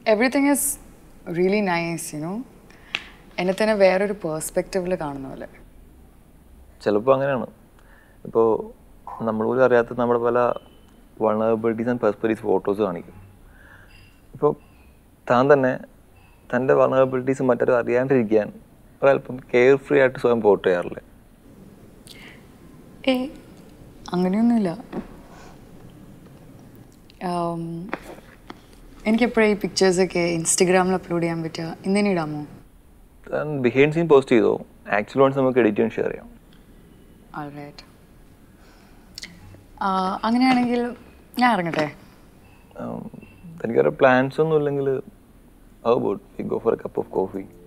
everything is really nice you know എന്നെ തന്നെ വേറൊരു പേഴ്സ്പെക്റ്റീവിൽ കാണുന്ന പോലെ ചിലപ്പോൾ അങ്ങനെയാണ് ഇപ്പോൾ നമ്മൾ പോലും അറിയാത്ത നമ്മുടെ പല വൾണറബിലിറ്റീസ് ആൻഡ് പെർസ്പെക്റ്റീവ്സ് ഫോട്ടോസ് കാണിക്കും ഇപ്പോൾ താൻ തന്നെ തൻ്റെ വൾണറബിലിറ്റീസ് മറ്റൊരു അറിയാണ്ടിരിക്കാൻ ഒരല്പം കെയർ ഫ്രീ ആയിട്ട് സ്വയം പോർട്ട് ചെയ്യാറില്ലേ ഏ അങ്ങനെയൊന്നുമില്ല ആം, എനിക്കെപ്പോഴാണ് ഈ പിക്ചേഴ്സൊക്കെ ഇൻസ്റ്റഗ്രാമിൽ അപ്ലോഡ് ചെയ്യാൻ പറ്റുക ഇന്നലെ ഇടാമോ താൻ ബിഹൈൻഡ് സീൻ പോസ്റ്റ് ചെയ്തോ ആക്ച്വൽ വൺസ് നമുക്ക് എഡിറ്റ് ചെയ്യാൻ ഷെയർ ചെയ്യാം ആൾറൈറ്റ് അങ്ങനെയാണെങ്കിൽ ഞാൻ ഇറങ്ങട്ടെ തനിക്കൊരു പ്ലാൻസ് ഒന്നും ഇല്ലെങ്കിൽ how about we go for a cup of coffee